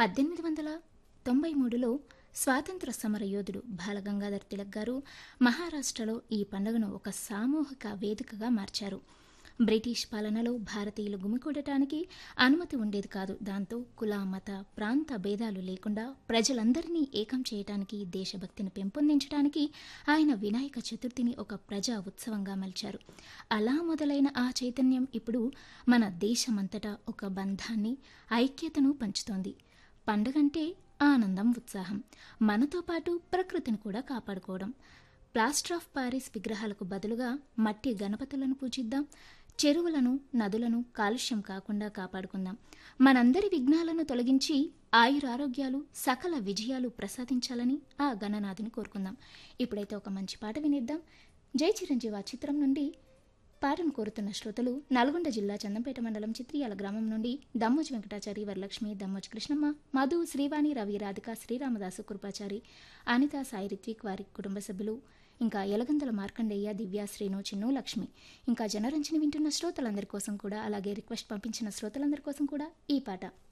పద్దెనిమిది వందల తొంభై మూడులో స్వాతంత్ర సమర యోధుడు బాలగంగాధర్ తిలక్ గారు మహారాష్ట్రలో ఈ పండుగను ఒక సామూహిక వేదికగా మార్చారు బ్రిటిష్ పాలనలో భారతీయులు గుమికూడటానికి అనుమతి ఉండేది కాదు దాంతో కుల మత ప్రాంత భేదాలు లేకుండా ప్రజలందరినీ ఏకం చేయటానికి దేశభక్తిని పెంపొందించడానికి ఆయన వినాయక చతుర్థిని ఒక ప్రజా ఉత్సవంగా మలిచారు అలా మొదలైన ఆ చైతన్యం ఇప్పుడు మన దేశమంతటా ఒక బంధాన్ని ఐక్యతను పంచుతోంది పండగంటే ఆనందం ఉత్సాహం మనతో పాటు ప్రకృతిని కూడా కాపాడుకోవడం ప్లాస్టర్ ఆఫ్ పారిస్ విగ్రహాలకు బదులుగా మట్టి గణపతులను పూజిద్దాం చెరువులను నదులను కాలుష్యం కాకుండా కాపాడుకుందాం మనందరి విఘ్నాలను తొలగించి ఆయురారోగ్యాలు సకల విజయాలు ప్రసాదించాలని ఆ గణనాథుని కోరుకుందాం ఇప్పుడైతే ఒక మంచి పాట వినిద్దాం జై చిరంజీవి ఆ చిత్రం నుండి పాటను కోరుతున్న శ్రోతలు నల్గొండ జిల్లా చందంపేట మండలం చిత్రియాల గ్రామం నుండి దమ్మోజి వెంకటాచారి వరలక్ష్మి దమ్మోజి కృష్ణమ్మ మధు శ్రీవాణి రవి రాధిక శ్రీరామదాసు కృపాచారి అనిత సాయి రిత్విక్ వారి కుటుంబ సభ్యులు ఇంకా ఎలగందల మార్కండేయ దివ్య శ్రీను చిన్ను లక్ష్మి ఇంకా జనరంజని వింటున్న శ్రోతలందరి కోసం కూడా అలాగే రిక్వెస్ట్ పంపించిన శ్రోతలందరి కోసం కూడా ఈ పాట